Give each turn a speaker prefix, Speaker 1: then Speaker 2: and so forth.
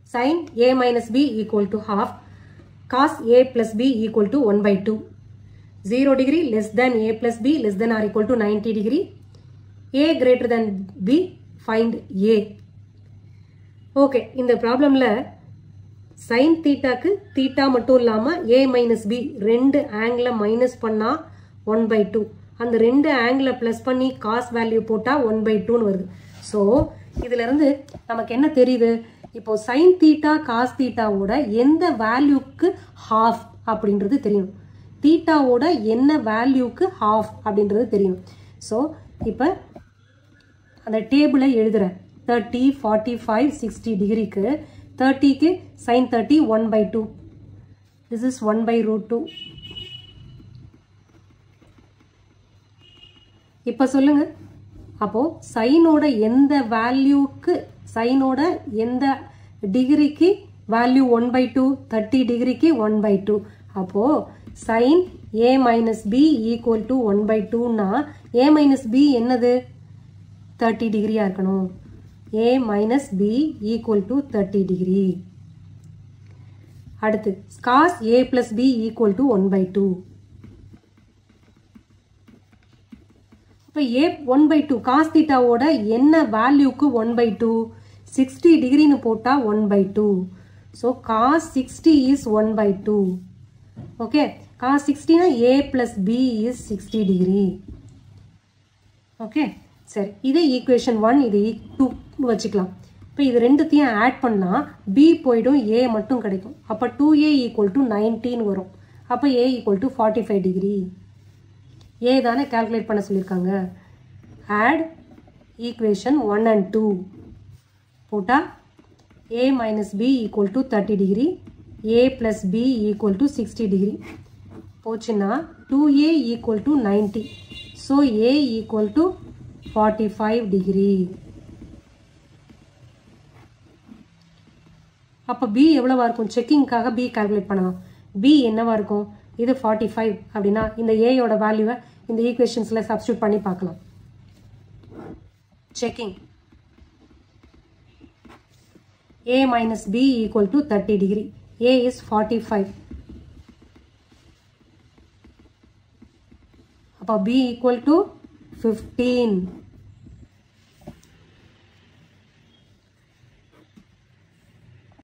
Speaker 1: sin a minus b equal to half cos a plus b equal to 1 by 2 0 degree less than a plus b less than or equal to 90 degree a greater than b find a okay இந்த ப்ராப்ளமில் sign தீட்டாக்கு theta மட்டும் இல்லாமல் ஏ minus B ரெண்டு ஆங்கிளை minus பண்ணால் one by two அந்த ரெண்டு ஆங்கிளை ப்ளஸ் பண்ணி காஸ் வேல்யூ போட்டால் ஒன் பை டூன்னு வருது ஸோ இதிலிருந்து நமக்கு என்ன தெரியுது இப்போ சைன் தீட்டா காஸ் தீட்டாவோட எந்த வேல்யூக்கு ஹாஃப் அப்படின்றது தெரியணும் தீட்டாவோட என்ன வேல்யூக்கு ஹாஃப் அப்படின்றது தெரியணும் ஸோ இப்போ அந்த டேபிளை எழுதுகிறேன் தேர்ட்டி ஃபார்ட்டி ஃபைவ் சிக்ஸ்டி டிகிரிக்கு தேர்ட்டிக்கு sine thirty one by two this is one by root two இப்போ சொல்லுங்க அப்போ சைனோட எந்த வேல்யூக்கு சைனோட எந்த டிகிரிக்கு value one by two thirty டிகிரிக்கு ஒன் பை டூ அப்போ sine A minus B equal to one by டூன்னா ஏ மைனஸ் பி என்னது தேர்ட்டி டிகிரியா இருக்கணும் A minus B equal to thirty degree அடுத்து cos A plus B equal to one by two இப்போ A one by two cos தீட்டாவோட என்ன வேல்யூக்கு one by two sixty டிகிரின்னு போட்டால் one by two so cos sixty is one by two okay cos சிக்ஸ்டினா A plus B is sixty degree okay சரி இதே equation one இது டூ வச்சுக்கலாம் இப்போ இது ரெண்டுத்தையும் ஆட் பண்ணால் பி போயிடும் ஏ மட்டும் கிடைக்கும் அப்போ two A equal to nineteen வரும் அப்போ A equal to forty five degree A தானே கால்குலேட் பண்ண சொல்லியிருக்காங்க add equation one and two போட்டால் A minus B equal to thirty degree A plus B equal to sixty degree போச்சுன்னா two A equal to ninety so A equal to forty five degree அப்போ B எவ்வளவா இருக்கும் செக்கிங்காக B calculate பண்ணலாம் B என்னவா இருக்கும் இது ஃபார்ட்டி ஃபைவ் அப்படின்னா இந்த ஏயோட வேல்யூவை இந்த ஈக்குவேஷன்ஸில் சப்ஸ்டியூட் பண்ணி பார்க்கலாம் checking a minus b equal to 30 degree. a is 45. அப்போ b equal to 15.